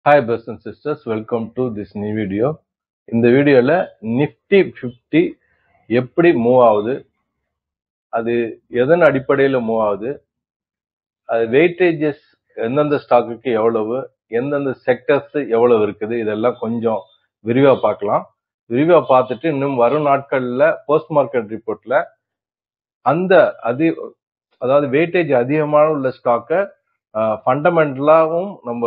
Hi bros and sisters welcome to this new video இந்த வீடியோவில் Nifty fifty எப்படி move ஆகுது அது எதன் அடிப்படையில் மூவ் ஆகுது அது வெயிட்டேஜஸ் எந்தெந்த ஸ்டாக்குக்கு எவ்வளவு எந்தெந்த செக்டர்ஸ் எவ்வளவு இருக்குது இதெல்லாம் கொஞ்சம் விரிவாக பார்க்கலாம் விரிவாக பார்த்துட்டு இன்னும் வரும் நாட்களில் போஸ்ட் மார்க்கெட் ரிப்போர்ட்டில் அந்த அதி அதாவது வெயிட்டேஜ் அதிகமான உள்ள ஸ்டாக்கை ஃபண்டமெண்டலாகவும் நம்ம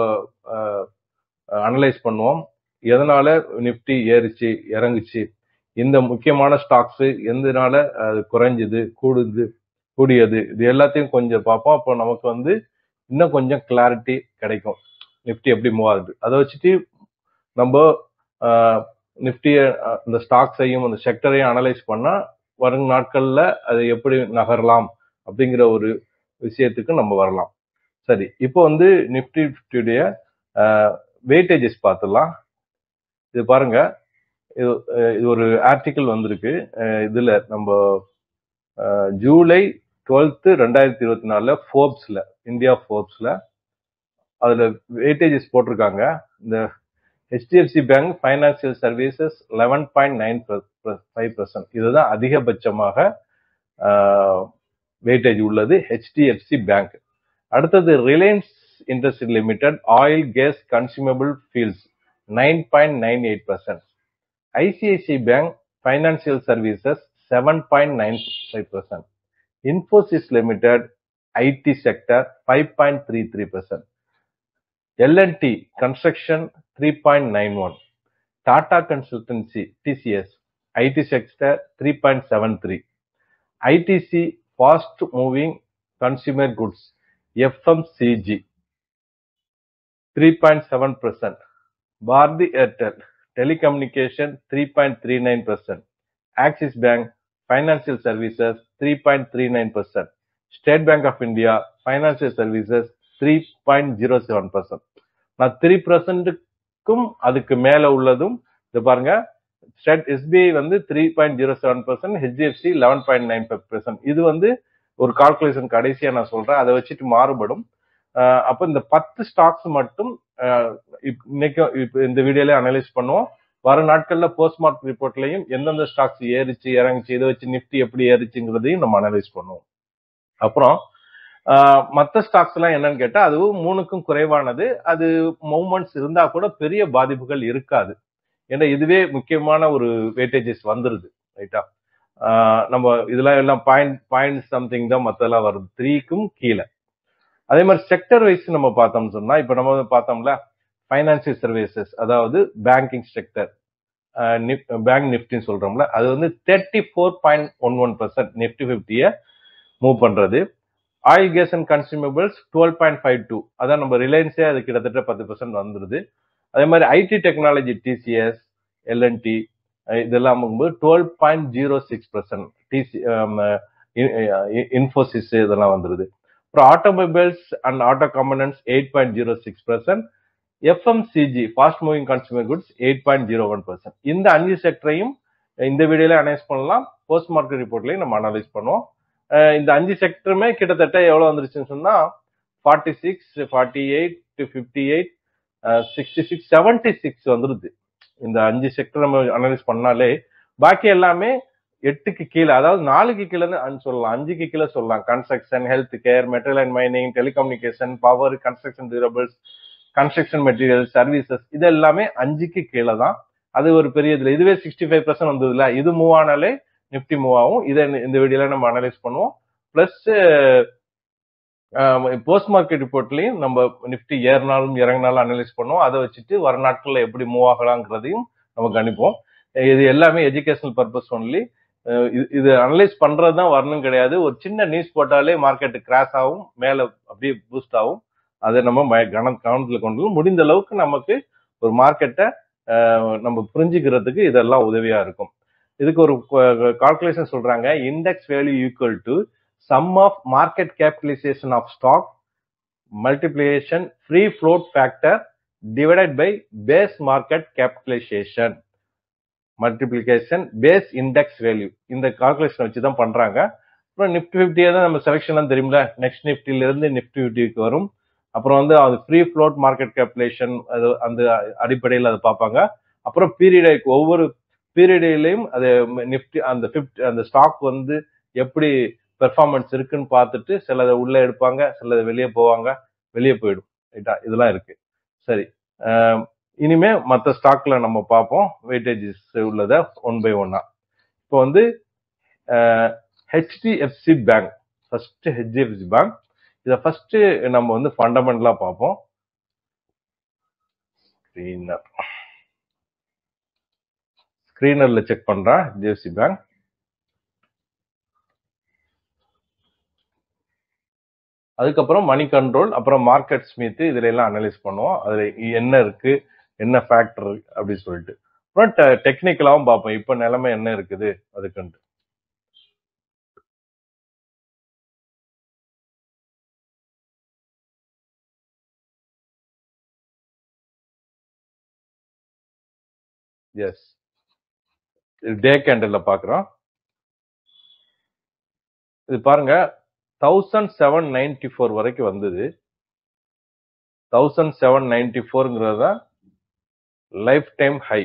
அனலைஸ் பண்ணுவோம் எதனால நிஃப்டி ஏறிச்சு இறங்குச்சு இந்த முக்கியமான ஸ்டாக்ஸ் எந்தனால அது குறைஞ்சது கூடுது கூடியது இது எல்லாத்தையும் கொஞ்சம் பார்ப்போம் அப்போ நமக்கு வந்து இன்னும் கொஞ்சம் கிளாரிட்டி கிடைக்கும் நிஃப்டி எப்படி மூவ் ஆகுது அதை வச்சுட்டு நம்ம நிஃப்டியை இந்த ஸ்டாக்ஸையும் அந்த செக்டரையும் அனலைஸ் பண்ணால் வரும் நாட்களில் அது எப்படி நகரலாம் அப்படிங்கிற ஒரு விஷயத்துக்கு நம்ம வரலாம் சரி இப்போ வந்து நிஃப்டி ஃபிஃப்டியுடைய வெயிட்டேஜஸ் பார்த்துடலாம் இது பாருங்க இது இது ஒரு ஆர்டிக்கிள் வந்திருக்கு இதுல நம்ம ஜூலை டுவெல்த்து ரெண்டாயிரத்தி இருபத்தி நாலுல ஃபோர்ப்ஸ்ல இந்தியா ஃபோர்ப்ஸ்ல அதுல வெயிட்டேஜஸ் போட்டிருக்காங்க இந்த HDFC bank financial services eleven point nine five percent இதுதான் அதிகபட்சமாக வெயிட்டேஜ் உள்ளது ஹெச்டிஎஃப்சி பேங்க் அடுத்தது Reliance industry limited oil gas consumable fields nine point nine eight percent ICICI bank financial services seven point nine five percent Infosys limited IT sector five point three three percent L and T construction three point nine one Tata consultancy TCS IT sector three point seven three ITC fast moving consumer goods FMCG three point seven percent Bharati Airtel telecommunication three point three nine percent Axis bank financial services three point three nine percent State Bank of India financial services three point zero seven percent நான் three பர்சன்ட்டுக்கும் அதுக்கு மேல உள்ளதும் இது பாருங்க State SBI வந்து three point zero seven percent HDFC eleven point nine five percent இது வந்து ஒரு கால்குலேஷன் கடைசியா நான் சொல்றேன் அதை வச்சுட்டு மாறுபடும் அப்போ இந்த பத்து ஸ்டாக்ஸ் மட்டும் இன்னைக்கு இந்த வீடியோல அனலைஸ் பண்ணுவோம் வர நாட்கள்ல போஸ்ட் மார்க் ரிப்போர்ட்லயும் எந்தெந்த ஸ்டாக்ஸ் ஏறிச்சு இறங்குச்சு இதை வச்சு நிப்டி எப்படி ஏறிச்சுங்கிறதையும் நம்ம அனலைஸ் பண்ணுவோம் அப்புறம் மற்ற ஸ்டாக்ஸ் எல்லாம் என்னன்னு கேட்டா அதுவும் மூணுக்கும் குறைவானது அது மூவ்மெண்ட்ஸ் இருந்தா கூட பெரிய பாதிப்புகள் இருக்காது ஏன்னா இதுவே முக்கியமான ஒரு வெயிட்டேஜஸ் வந்துருது ரைட்டா நம்ம இதெல்லாம் எல்லாம் பாயிண்ட் பாயிண்ட் சம்திங் தான் மத்தெல்லாம் வருது த்ரீக்கும் கீழே அதே மாதிரி செக்டர் வைஸ் நம்ம பார்த்தோம்னு சொன்னா இப்ப நம்ம பார்த்தோம்ல ஃபைனான்சியல் சர்வீசஸ் அதாவது பேங்கிங் செக்டர் பேங்க் நிப்டின்னு சொல்றோம்ல அது வந்து thirty four point one one percent Nifty ஃபிஃப்டியை மூவ் பண்றது oil gas and consumables twelve point five two அதான் நம்ம ரிலையன்ஸே அது கிட்டத்தட்ட பத்து பர்சன்ட் வந்துருது அதே மாதிரி ஐடி டெக்னாலஜி டிசிஎஸ் எல்என்டி இதெல்லாம் போது twelve point zero six percent TC Infosys இதெல்லாம் வந்துருது அப்புறம் automobiles and auto components eight point zero six percent FMCG fast moving consumer goods eight point zero one percent இந்த அஞ்சு செக்டரையும் இந்த வீடியோல அனலைஸ் பண்ணலாம் போஸ்ட் மார்க்கெட் ரிப்போர்ட்லையும் நம்ம அனலைஸ் பண்ணுவோம் இந்த அஞ்சு செக்டருமே கிட்டத்தட்ட எவ்வளவு வந்துருச்சுன்னு சொன்னா forty six forty eight to fifty eight sixty six seventy six வந்துருது இந்த அஞ்சு செக்டர் நம்ம அனலைஸ் பண்ணாலே பாக்கி எல்லாமே எட்டுக்கு கீழே அதாவது நாலுக்கு கீழே சொல்லலாம் அஞ்சுக்கு கீழே சொல்லலாம் construction health care material and mining telecommunication power construction durables construction material services இது எல்லாமே அஞ்சுக்கு கீழே தான் அது ஒரு பெரிய இதுல இதுவே சிக்ஸ்டி ஃபைவ் பர்சன்ட் வந்ததுல இது மூவ் ஆனாலே நிப்டி மூவ் ஆகும் இதை இந்த வீடியோல நம்ம அனலைஸ் பண்ணுவோம் பிளஸ் போஸ்ட் மார்க்கெட் ரிப்போர்ட்லயும் நம்ம நிப்டி ஏறினாலும் இறங்கினாலும் அனலைஸ் பண்ணுவோம் அதை வச்சுட்டு வர நாட்கள்ல எப்படி மூவ் ஆகலாங்கிறதையும் நம்ம கணிப்போம் இது எல்லாமே எஜுகேஷனல் பர்பஸ் ஒன்லி இது அனலைஸ் பண்றது தான் வரணும் கிடையாது ஒரு சின்ன நியூஸ் போட்டாலே மார்க்கெட் கிராஷ் ஆகும் மேல அப்படியே பூஸ்ட் ஆகும் அதை நம்ம கவன கவனத்தில் கொண்டு முடிந்த அளவுக்கு நமக்கு ஒரு மார்க்கெட்டை நம்ம புரிஞ்சுக்கிறதுக்கு இதெல்லாம் உதவியா இருக்கும் இதுக்கு ஒரு கால்குலேஷன் சொல்றாங்க index value equal to sum of market capitalisation of stock multiplication free float factor divided by base market capitalisation multiplication base index value இந்த கால்குலேஷன் வச்சு தான் பண்றாங்க அப்புறம் நிப்டி ஃபிஃப்டியே தான் நம்ம செலெக்ஷன் தெரியுமில நெக்ஸ்ட் நிப்டில இருந்து நிப்டி ஃபிஃப்டிக்கு வரும் அப்புறம் வந்து அது ஃப்ரீ ஃப்ளோட் மார்க்கெட் கேப்லேஷன் அது அந்த அடிப்படையில் அதை பார்ப்பாங்க அப்புறம் பீரியட் ஒவ்வொரு பீரியட்லையும் அது நிஃப்டி அந்த ஃபிஃப்டி அந்த ஸ்டாக் வந்து எப்படி பெர்ஃபார்மன்ஸ் இருக்குன்னு பார்த்துட்டு சிலதை உள்ள எடுப்பாங்க சிலதை வெளியே போவாங்க வெளியே போயிடும் ரைட்டா இதெல்லாம் இருக்கு சரி அஹ் இனிமே மற்ற ஸ்டாக்ல நம்ம பார்ப்போம் வெயிட்டேஜஸ் உள்ளதை ஒன் பை ஒன்னா இப்போ வந்து HDFC bank first HDFC bank இதை ஃபர்ஸ்ட் நம்ம வந்து ஃபண்டமெண்டலா பார்ப்போம் ஸ்க்ரீனர் ஸ்க்ரீனர்ல செக் பண்றேன் ஹெச்டிஎஃப்சி பேங்க் அதுக்கப்புறம் மணி கண்ட்ரோல் அப்புறம் மார்க்கெட் ஸ்மித் இதுல எல்லாம் அனலைஸ் பண்ணுவோம் அதுல என்ன இருக்கு என்ன ஃபேக்டர் அப்படின்னு சொல்லிட்டு அப்புறம் டெக்னிக்கலாவும் பார்ப்போம் இப்போ நிலைமை என்ன இருக்குது அதுக்குன்ட்டு எஸ் டே கேண்டில் பாக்குறோம் இது பாருங்க தௌசண்ட் செவன் நைன்டி ஃபோர் வரைக்கும் வந்தது தௌசண்ட் செவன் நைன்டி ஃபோருங்கிறது தான் லைஃப் டைம் ஹை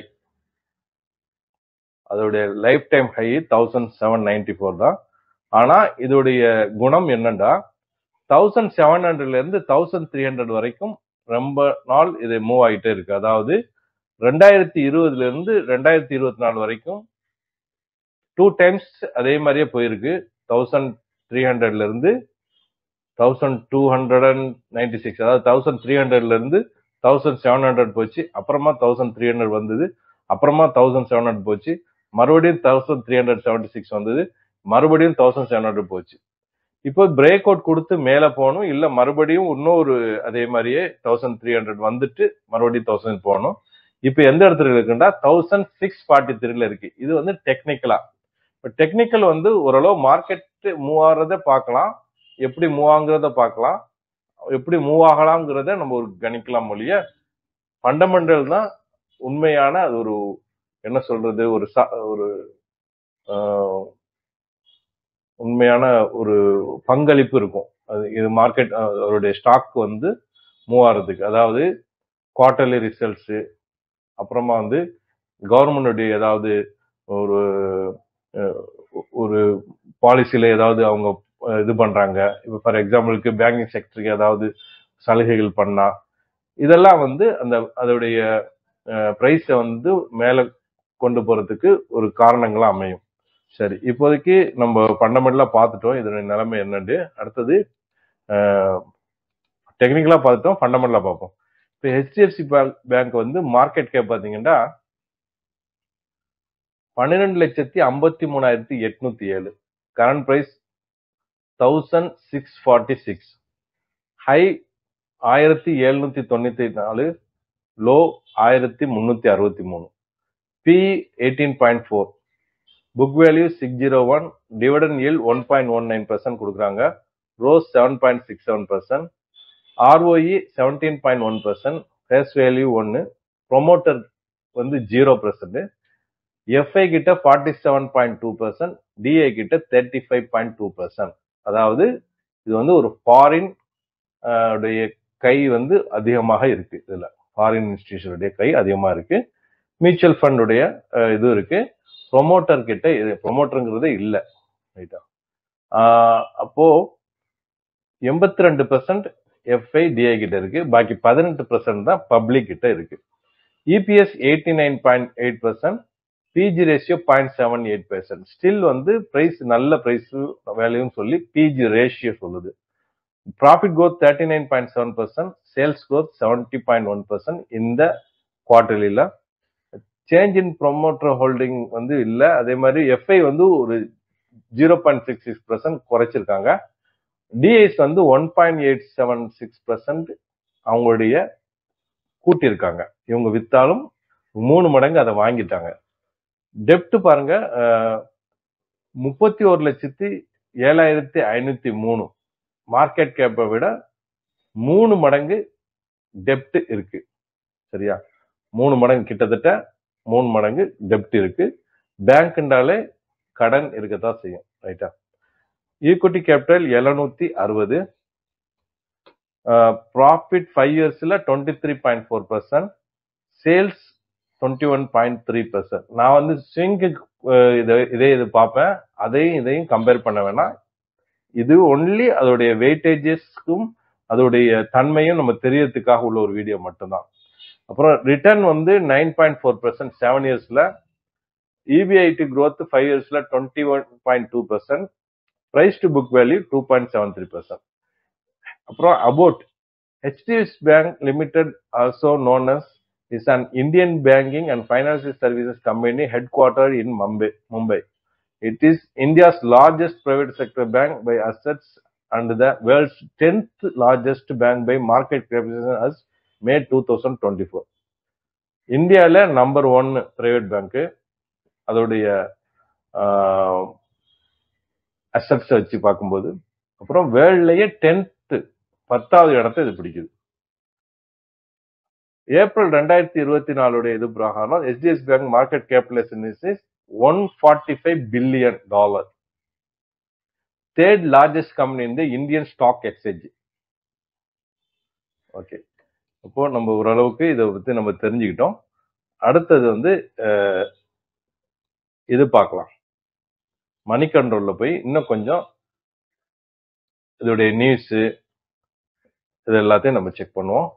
அதோடைய lifetime high thousand seven ninety four தான் ஆனா இதோடைய குணம் என்னன்னா தௌசண்ட் செவன் ஹண்ட்ரட்ல இருந்து தௌசண்ட் த்ரீ ஹண்ட்ரட் வரைக்கும் ரொம்ப நாள் இது மூவ் ஆகிட்டே இருக்கு அதாவது ரெண்டாயிரத்தி இருபதுல இருந்து ரெண்டாயிரத்தி இருபத்தி நாலு வரைக்கும் டூ டைம்ஸ் அதே மாதிரியே போயிருக்கு தௌசண்ட் த்ரீ ஹண்ட்ரட்ல இருந்து thousand two hundred and ninety six அதாவது தௌசண்ட் த்ரீ ஹண்ட்ரட்ல இருந்து தௌசண்ட் செவன் ஹண்ட்ரட் போச்சு அப்புறமா தௌசண்ட் த்ரீ ஹண்ட்ரட் வந்தது அப்புறமா தௌசண்ட் செவன் ஹண்ட்ரட் போச்சு மறுபடியும் thousand three hundred seventy six வந்தது மறுபடியும் தௌசண்ட் செவன் ஹண்ட்ரட் போச்சு இப்போ பிரேக் அவுட் கொடுத்து மேலே போகணும் இல்ல மறுபடியும் இன்னொரு அதே மாதிரியே தௌசண்ட் த்ரீ ஹண்ட்ரட் வந்துட்டு மறுபடியும் தௌசண்ட் போகணும் இப்போ எந்த இடத்துல இருக்குன்னா தௌசண்ட் சிக்ஸ் ஃபார்ட்டி த்ரீல இருக்கு இது வந்து டெக்னிக்கலா இப்போ டெக்னிக்கல் வந்து ஓரளவு மார்க்கெட் மூவ் ஆகிறத பார்க்கலாம் எப்படி மூவ் ஆகுறத பார்க்கலாம் எப்படி மூவ் ஆகலாம்ங்கிறத நம்ம ஒரு கணிக்கலாம் மொழிய ஃபண்டமெண்டல் தான் உண்மையான அது ஒரு என்ன சொல்றது ஒரு ச- ஒரு ஆஹ், உண்மையான ஒரு பங்களிப்பு இருக்கும் அது இது மார்க்கெட் அவருடைய ஸ்டாக் வந்து மூவ் ஆகிறதுக்கு அதாவது குவார்டர்லி ரிசல்ட்ஸ் அப்புறமா வந்து கவர்மெண்டுடைய ஏதாவது ஒரு அஹ், ஒரு பாலிசியில ஏதாவது அவங்க அஹ், இது பண்றாங்க இப்போ ஃபார் எக்ஸாம்பிளுக்கு பேங்கிங் செக்டருக்கு ஏதாவது சலுகைகள் பண்ணா இதெல்லாம் வந்து அந்த அதோடைய ப்ரைஸை வந்து மேலே கொண்டு போறதுக்கு ஒரு காரணங்களா அமையும் சரி இப்போதைக்கு நம்ம ஃபண்டமெண்டலா பார்த்துட்டோம் இதனுடைய நிலைமை என்னன்னு அடுத்தது டெக்னிக்கலா பார்த்துட்டோம் ஃபண்டமெண்டலா பார்ப்போம் இப்போ ஹெச்டிஎஃப்சி பேங்க் வந்து மார்க்கெட் கேப் பார்த்தீங்கன்னா பன்னிரெண்டு லட்சத்தி ஐம்பத்தி மூணாயிரத்தி எட்நூத்தி ஏழு current price thousand six forty six high ஆயிரத்தி எழுநூத்தி தொண்ணூத்தி நாலு லோ ஆயிரத்தி முன்னூத்தி அறுபத்தி மூணு P eighteen point four book value six zero one dividend yield one point one nine percent கொடுக்குறாங்க ROCE seven point six seven percent ROE seventeen point one percent face value ஒன்று ப்ரொமோட்டர் வந்து zero percent FI கிட்ட forty seven point two percent DI கிட்ட thirty five point two percent அதாவது இது வந்து ஒரு foreign உடைய கை வந்து அதிகமாக இருக்கு இதுல ஃபாரின் இன்ஸ்டிடியூஷனுடைய கை அதிகமா இருக்கு மியூச்சுவல் ஃபண்டுடைய இது இருக்கு ப்ரொமோட்டர் கிட்ட இது ப்ரொமோட்டருங்கிறதே இல்லை ரைட்டா அப்போ எண்பத்தி ரெண்டு பெர்சன்ட் எஃப்ஐ டிஐ கிட்ட இருக்கு பாக்கி பதினெட்டு பெர்சன்ட் தான் பப்ளிக் கிட்ட இருக்கு EPS eighty nine point eight percent PEG ratio point seven eight percent still வந்து பிரைஸ் நல்ல பிரைஸ் வேல்யூன்னு சொல்லி பிஜி ரேஷியோ சொல்லுது profit growth thirty nine point seven percent sales growth seventy point one percent இந்த குவார்டர்லியில் change in promoter holding வந்து இல்லை அதே மாதிரி எஃப்ஐ வந்து ஒரு zero point six six percent குறைச்சிருக்காங்க டிஐஸ் வந்து one point eight seven six percent அவங்களுடைய கூட்டியிருக்காங்க இவங்க வித்தாலும் மூணு மடங்கு அதை வாங்கிட்டாங்க டெப்ட் பாருங்க முப்பத்தி ஒரு லட்சத்தி ஏழாயிரத்தி ஐநூத்தி மூணு மார்க்கெட் கேப்பை விட மூணு மடங்கு டெப்ட் இருக்கு சரியா மூணு மடங்கு கிட்டத்தட்ட மூணு மடங்கு டெப்ட் இருக்கு பேங்க்ன்றாலே கடன் இருக்கத்தான் செய்யும் ரைட்டா ஈக்விட்டி கேபிட்டல் எழுநூத்தி அறுபது ப்ராஃபிட் ஃபைவ் இயர்ஸ்ல twenty three point four percent sales twenty one point three percent நான் வந்து ஸ்விங்கு இதை இதே இது பார்ப்பேன் அதையும் இதையும் கம்பேர் பண்ண வேணாம் இது ஒன்லி அதோடைய வெயிட்டேஜஸ்க்கும் அதோடைய தன்மையும் நம்ம தெரியறதுக்காக உள்ள ஒரு வீடியோ மட்டும்தான் அப்புறம் ரிட்டர்ன் வந்து nine point four percent seven இயர்ஸ்ல இபிஐடி growth ஃபைவ் இயர்ஸ்ல twenty one point two percent price to book value two point seven three percent அப்புறம் about HDFC bank limited also known as is an Indian banking and financial services company head quarter in Mumbai Mumbai it is India's largest private sector bank by assets and the world's tenth largest bank by market capitalisation as May two thousand twenty four இந்தியாவில் number one private பேங்க்கு அதோடைய assets வச்சு பார்க்கும்போது அப்புறம் வேர்ல்ட்லயே tenth பத்தாவது இடத்தை இது பிடிக்குது ஏப்ரல் ரெண்டாயிரத்தி இருபத்தி நாலுடைய இது பிரகாரம் SDS bank market capitalisation is one forty five billion dollar third largest company இந்த இந்தியன் ஸ்டாக் எக்ஸ்சேஞ்ச் ஓகே அப்போ நம்ம ஓரளவுக்கு இதை பத்தி நம்ம தெரிஞ்சுக்கிட்டோம் அடுத்தது வந்து அஹ், இது பார்க்கலாம் மணி கண்ட்ரோல்ல போய் இன்னும் கொஞ்சம் இதோடைய நியூஸ் இது எல்லாத்தையும் நம்ம செக் பண்ணுவோம்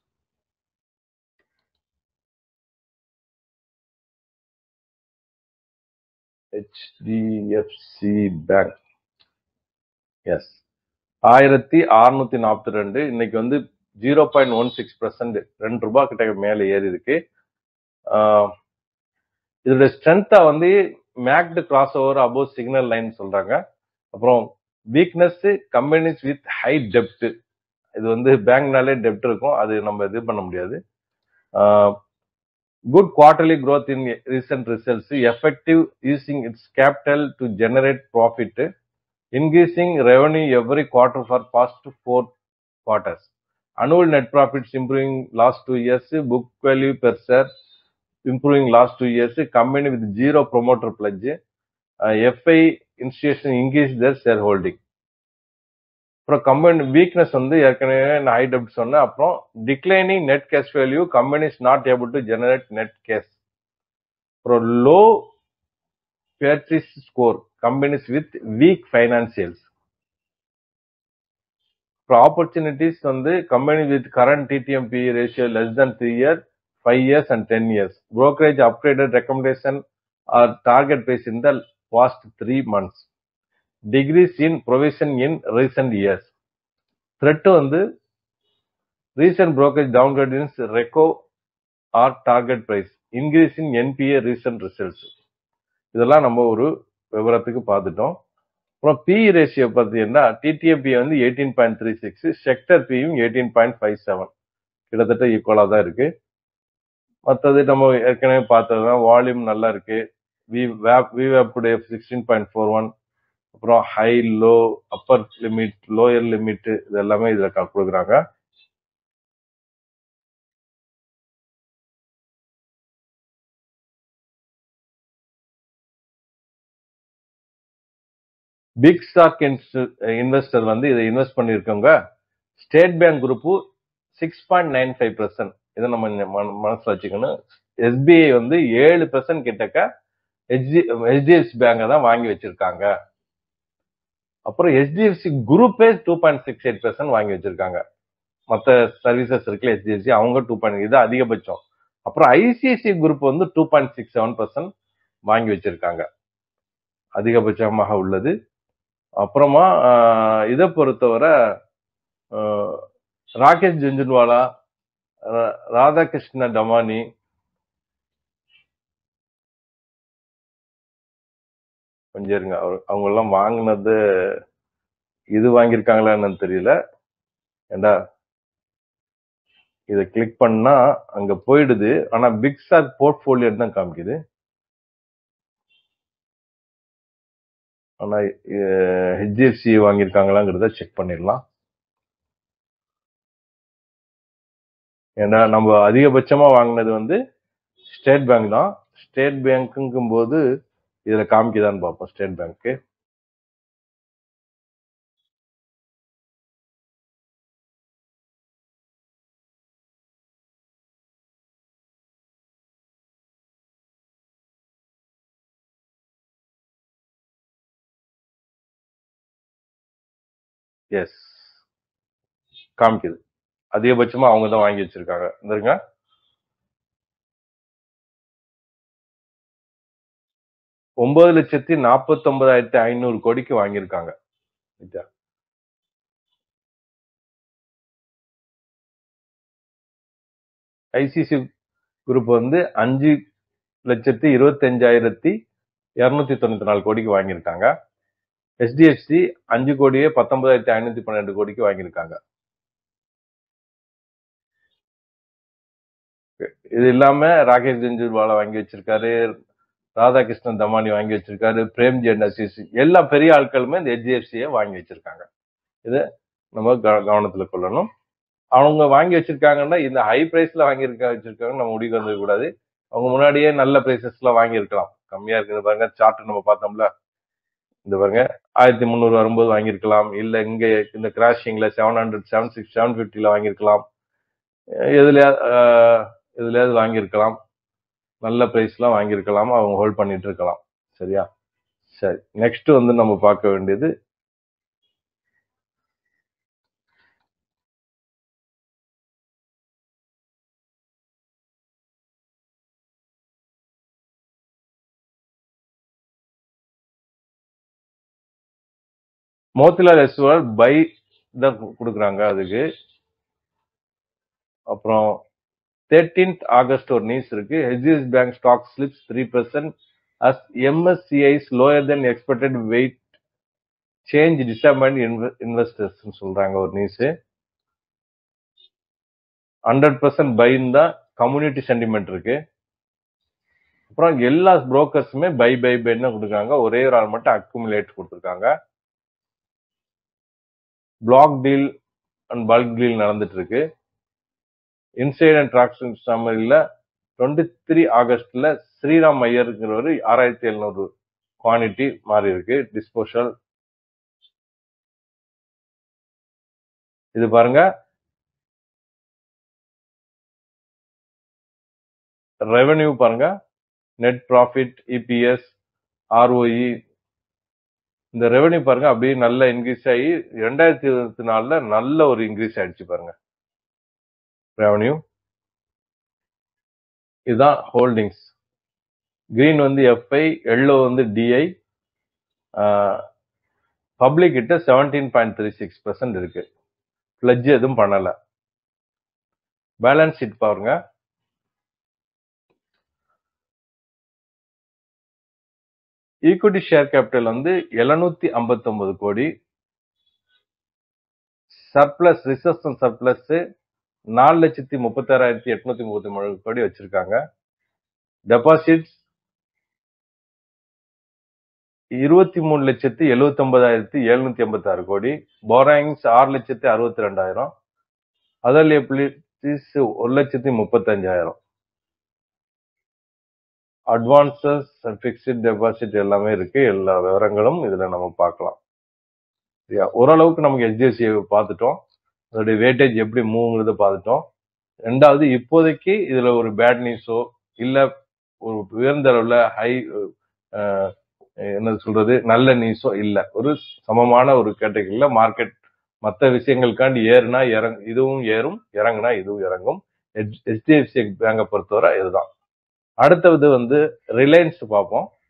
ஹெச்டிஎஃப்சி பேங்க் எஸ் ஆயிரத்தி அறுநூத்தி நாற்பத்தி ரெண்டு இன்னைக்கு வந்து zero point one six percent ரெண்டு ரூபாய் கிட்ட மேலே ஏறி இருக்கு ஆஹ் இதோட ஸ்ட்ரென்த்தா வந்து MACD crossover above signal line சொல்றாங்க அப்புறம் வீக்னஸ் கம்பெனிஸ் வித் ஹை டெப்ட் இது வந்து பேங்க்னாலே டெப்ட் இருக்கும் அது நம்ம இது பண்ண முடியாது good quarterly growth in recent results effective using its capital to generate profit increasing revenue every quarter for past four quarters. Annual net profits improving last two years, book value per share improving last two years, company with zero promoter pledge, uh, FI institution increase their shareholding. அப்புறம் company weakness வந்து ஏற்கனவே நான் high டெப்ட் சொன்னேன் அப்புறம் declining net cash value company is not able to generate net cash அப்புறம் low purchase score companies with weak financials அப்புறம் opportunities வந்து company with current TTM PE ratio less than three year five years and ten years brokerage upgraded recommendation or target base in the past three months decrease in provision in recent years threat வந்து recent brokerage downgrade in reco or target price increase in NPA recent results இதெல்லாம் நம்ம ஒரு விவரத்துக்கு பார்த்துட்டோம் அப்புறம் B ratio பார்த்தீங்கன்னா TTM PE வந்து eighteen point three six sector பியும் eighteen point five seven கிட்டத்தட்ட ஈக்குவலாக தான் இருக்கு மற்றது நம்ம ஏற்கனவே பார்த்தது தான் வால்யூம் நல்லா இருக்கு வி வேப் விவேப்புடைய சிக்ஸ்டீன் பாயிண்ட் ஃபோர் ஒன் அப்புறம் high low upper limit lower limit இது எல்லாமே இதில் கொடுக்குறாங்க பிக் ஸ்டாக் இன்வெஸ்டர் வந்து இதை இன்வெஸ்ட் பண்ணியிருக்கவங்க state bank group six point nine five percent இதை நம்ம மன- மனசுல வச்சுக்கணும் எஸ்பிஐ வந்து ஏழு பெர்சன்ட் கிட்டக்க ஹெச்டி ஹெச்டிஎஃப்சி பேங்கை தான் வாங்கி வச்சிருக்காங்க அப்புறம் ஹெச்டிஎஃப்சி குரூப்பே two point six eight percent வாங்கி வச்சிருக்காங்க மற்ற சர்வீசஸ் இருக்குல்ல ஹெச்டிஎஃப்சி அவங்க டூ பாயிண்ட் இது அதிகபட்சம் அப்புறம் ஐசிஐசி குரூப் வந்து two point six seven percent வாங்கி வச்சிருக்காங்க அதிகபட்சமாக உள்ளது அப்புறமா ஆஹ், இதை பொறுத்தவரை ஆஹ், ராகேஷ் ஜுன்ஜுன்வாலா ரா- ராதாகிருஷ்ண டமானி கொஞ்சம் இருங்க அவர் அவங்க எல்லாம் வாங்கினது இது வாங்கியிருக்காங்களா என்னன்னு தெரியல ஏண்டா இதை கிளிக் பண்ணா அங்க போயிடுது ஆனா பிக் ஸ்டாக் போர்ட்ஃபோலியோ தான் காமிக்குது ஆனா ஹெச்டிஎஃப்சி வாங்கியிருக்காங்களாங்கிறத செக் பண்ணிடலாம் ஏன்னா நம்ம அதிகபட்சமா வாங்கினது வந்து ஸ்டேட் பேங்க் தான் ஸ்டேட் பேங்க்குங்கும் போது இதுல காமிக்குதான்னு பார்ப்போம் ஸ்டேட் பேங்க்கு எஸ் காமிக்குது அதிகபட்சமா அவங்க தான் வாங்கி வச்சிருக்காங்க இருங்க ஒன்பது லட்சத்தி நாற்பத்தி ஒன்பதாயிரத்தி ஐநூறு கோடிக்கு வாங்கியிருக்காங்க இதா. ஐசிசி குரூப் வந்து அஞ்சு லட்சத்தி இருபத்தஞ்சாயிரத்தி இருநூத்தி தொண்ணூத்தி நாலு கோடிக்கு வாங்கியிருக்காங்க எஸ்டிஎஃப்சி அஞ்சு கோடியே பத்தொன்பதாயிரத்தி ஐநூத்தி பன்னெண்டு கோடிக்கு வாங்கியிருக்காங்க இது இல்லாம ராகேஷ் ஜெஞ்சூர்வாலா வாங்கி வச்சிருக்காரு ராதாகிருஷ்ணன் தமானி வாங்கி வச்சிருக்காரு பிரேம்ஜி அசிஸ் எல்லா பெரிய ஆட்களுமே இந்த ஹெச்டிஎஃப்சியை வாங்கி வச்சிருக்காங்க இதை நம்ம க- கவனத்துல கொள்ளணும் அவங்க வாங்கி வச்சிருக்காங்கன்னா இந்த ஹை பிரைஸ்ல வாங்கி இருக்க வச்சிருக்காங்க நம்ம முடிவு வந்து கூடாது அவங்க முன்னாடியே நல்ல பிரைசஸ்ல வாங்கி இருக்கலாம் கம்மியா இருக்குது பாருங்க சார்ட் நம்ம பார்த்தோம்ல இந்த பாருங்க ஆயிரத்தி முந்நூறு வரும்போது வாங்கியிருக்கலாம் இல்ல இங்க இந்த கிராஷிங்ல seven hundred seven six seven பிப்டில வாங்கியிருக்கலாம் எதுல எதுலயாவது வாங்கியிருக்கலாம் நல்ல பிரைஸ்லாம் வாங்கியிருக்கலாம் அவங்க ஹோல்ட் பண்ணிட்டு இருக்கலாம் சரியா சரி நெக்ஸ்ட் வந்து நம்ம பார்க்க வேண்டியது மோத்திலால் எஸ்வால் பை தான் கொடுக்குறாங்க அதுக்கு அப்புறம் தேர்டீன்த் ஆகஸ்ட் ஒரு நியூஸ் இருக்கு HDFC bank stock slips three percent as MSCI's lower than expected weight change disappoint investors சொல்றாங்க ஒரு நியூஸ் ஹண்ட்ரட் பர்சன்ட் பைன்னு தான் கம்யூனிட்டி சென்டிமெண்ட் இருக்கு அப்புறம் எல்லா புரோக்கர்ஸுமே பை பை பைன்னு கொடுக்குறாங்க ஒரே ஒரு ஆள் மட்டும் அக்குமுலேட் கொடுத்துருக்காங்க block deal and bulk deal நடந்துட்டு இருக்கு இன்சைட் அண்ட் டிராக்ஷன் சம்மரியில் டுவெண்ட்டி த்ரீ ஆகஸ்ட்ல ஸ்ரீராம் ஐயருங்கிறவர் ஆறாயிரத்தி எழுநூறு குவான்டிட்டி மாறி இருக்கு டிஸ்போஷல் இது பாருங்க ரெவென்யூ பாருங்க நெட் ப்ராஃபிட் இபிஎஸ் ஆர்ஓஇ இந்த ரெவென்யூ பாருங்க அப்படியே நல்ல இன்க்ரீஸ் ஆகி ரெண்டாயிரத்தி இருபத்தி நாலுல நல்ல ஒரு இன்க்ரீஸ் ஆயிடுச்சு பாருங்க ரெவன்யூ இதுதான் ஹோல்டிங்ஸ் கிரீன் வந்து எஃப்ஐ எல்லோ வந்து டிஐ பப்ளிக் கிட்ட seventeen point three six percent இருக்கு பிளட்ஜ் எதுவும் பண்ணல பேலன்ஸ் ஷீட் பாருங்க ஈக்விட்டி ஷேர் கேபிட்டல் வந்து எழுநூத்தி ஐம்பத்தி கோடி சர்ப்ளஸ் ரிசர்வ்ஸ் அண்ட் சர்ப்ளஸ் நாலு லட்சத்தி முப்பத்தாறாயிரத்தி எட்நூத்தி முப்பத்தி மூணு கோடி வச்சிருக்காங்க டெபாசிட்ஸ் இருபத்தி மூணு லட்சத்தி எழுபத்தி ஒன்பதாயிரத்தி எழுநூத்தி எண்பத்தி ஆறு கோடி போராயிங்ஸ் ஆறு லட்சத்தி அறுபத்தி ரெண்டாயிரம் அதர் லியபிலிட்டிஸ் ஒரு லட்சத்தி முப்பத்தஞ்சாயிரம் அட்வான்சஸ் பிக்ஸ்ட் டெபாசிட் எல்லாமே இருக்கு எல்லா விவரங்களும் இதுல நம்ம பார்க்கலாம் சரியா ஓரளவுக்கு நமக்கு ஹெச்டிஎஃப்சி பார்த்துட்டோம் அதோடைய வெயிட்டேஜ் எப்படி மூவ்ங்கிறத பார்த்துட்டோம் ரெண்டாவது இப்போதைக்கு இதுல ஒரு பேட் நியூஸோ இல்ல ஒரு உயர்ந்த அளவுல ஹை என்ன சொல்றது நல்ல நியூஸோ இல்ல ஒரு சமமான ஒரு கேட்டகரியில மார்க்கெட் மற்ற விஷயங்களுக்காண்டி ஏறுனா இறங் இதுவும் ஏறும் இறங்குனா இதுவும் இறங்கும் ஹெச்டிஎஃப்சி பேங்கை பொறுத்தவரை இதுதான் அடுத்தது வந்து ரிலையன்ஸ் பார்ப்போம்